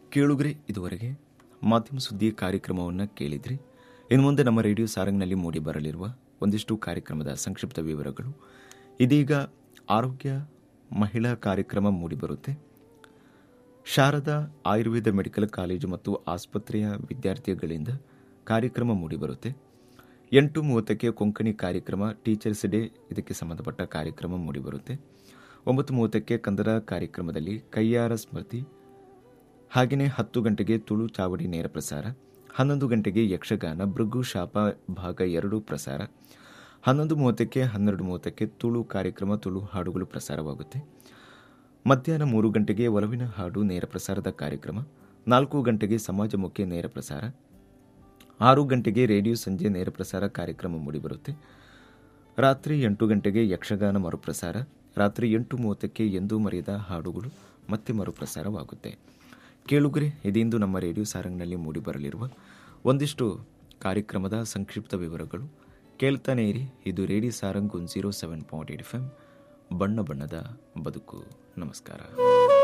ಕೇಳುಗ್ರೆ ಇದುವರೆಗೆ ಮಾಧ್ಯಮ ಸುದ್ದಿ ಕಾರ್ಯಕ್ರಮವನ್ನು ಕೇಳಿದ್ರಿ ಇನ್ನು ಮುಂದೆ ನಮ್ಮ ರೇಡಿಯೋ ಸಾರಂಗ್ನಲ್ಲಿ ಮೂಡಿ ಬರಲಿರುವ ಒಂದಿಷ್ಟು ಕಾರ್ಯಕ್ರಮದ ಸಂಕ್ಷಿಪ್ತ ವಿವರಗಳು ಇದೀಗ ಆರೋಗ್ಯ ಮಹಿಳಾ ಕಾರ್ಯಕ್ರಮ ಮೂಡಿಬರುತ್ತೆ ಶಾರದಾ ಆಯುರ್ವೇದ ಮೆಡಿಕಲ್ ಕಾಲೇಜು ಮತ್ತು ಆಸ್ಪತ್ರೆಯ ವಿದ್ಯಾರ್ಥಿಗಳಿಂದ ಕಾರ್ಯಕ್ರಮ ಮೂಡಿಬರುತ್ತೆ ಎಂಟು ಮೂವತ್ತಕ್ಕೆ ಕೊಂಕಣಿ ಕಾರ್ಯಕ್ರಮ ಟೀಚರ್ಸ್ ಡೇ ಇದಕ್ಕೆ ಸಂಬಂಧಪಟ್ಟ ಕಾರ್ಯಕ್ರಮ ಮೂಡಿಬರುತ್ತೆ ಒಂಬತ್ತು ಮೂವತ್ತಕ್ಕೆ ಕನ್ನಡ ಕಾರ್ಯಕ್ರಮದಲ್ಲಿ ಕೈಯಾರ ಸ್ಮೃತಿ ಹಾಗೆಯೇ ಹತ್ತು ಗಂಟೆಗೆ ತುಳು ಚಾವಡಿ ನೇರ ಪ್ರಸಾರ ಹನ್ನೊಂದು ಗಂಟೆಗೆ ಯಕ್ಷಗಾನ ಭೃಗು ಶಾಪ ಭಾಗ ಎರಡು ಪ್ರಸಾರ ಹನ್ನೊಂದು ಮೂವತ್ತಕ್ಕೆ ಹನ್ನೆರಡು ಮೂವತ್ತಕ್ಕೆ ತುಳು ಕಾರ್ಯಕ್ರಮ ತುಳು ಹಾಡುಗಳು ಪ್ರಸಾರವಾಗುತ್ತೆ ಮಧ್ಯಾಹ್ನ ಮೂರು ಗಂಟೆಗೆ ಒಲವಿನ ಹಾಡು ನೇರ ಪ್ರಸಾರದ ಕಾರ್ಯಕ್ರಮ ನಾಲ್ಕು ಗಂಟೆಗೆ ಸಮಾಜಮುಖಿ ನೇರ ಪ್ರಸಾರ ಆರು ಗಂಟೆಗೆ ರೇಡಿಯೋ ಸಂಜೆ ನೇರ ಪ್ರಸಾರ ಕಾರ್ಯಕ್ರಮ ಮೂಡಿಬರುತ್ತೆ ರಾತ್ರಿ ಎಂಟು ಗಂಟೆಗೆ ಯಕ್ಷಗಾನ ಮರುಪ್ರಸಾರ ರಾತ್ರಿ ಎಂಟು ಮೂವತ್ತಕ್ಕೆ ಎಂದೂ ಮರೆಯದ ಹಾಡುಗಳು ಮತ್ತೆ ಮರುಪ್ರಸಾರವಾಗುತ್ತೆ ಕೇಳುಗರೆ ಇದೀಂದು ನಮ್ಮ ರೇಡಿಯೋ ಸಾರಂಗ್ನಲ್ಲಿ ಮೂಡಿಬರಲಿರುವ ಒಂದಿಷ್ಟು ಕಾರ್ಯಕ್ರಮದ ಸಂಕ್ಷಿಪ್ತ ವಿವರಗಳು ಕೇಳ್ತಾನೆ ಇರಿ ಇದು radio Sarang one zero seven point eight F M ಬಣ್ಣ ಬಣ್ಣದ ಬದುಕು ನಮಸ್ಕಾರ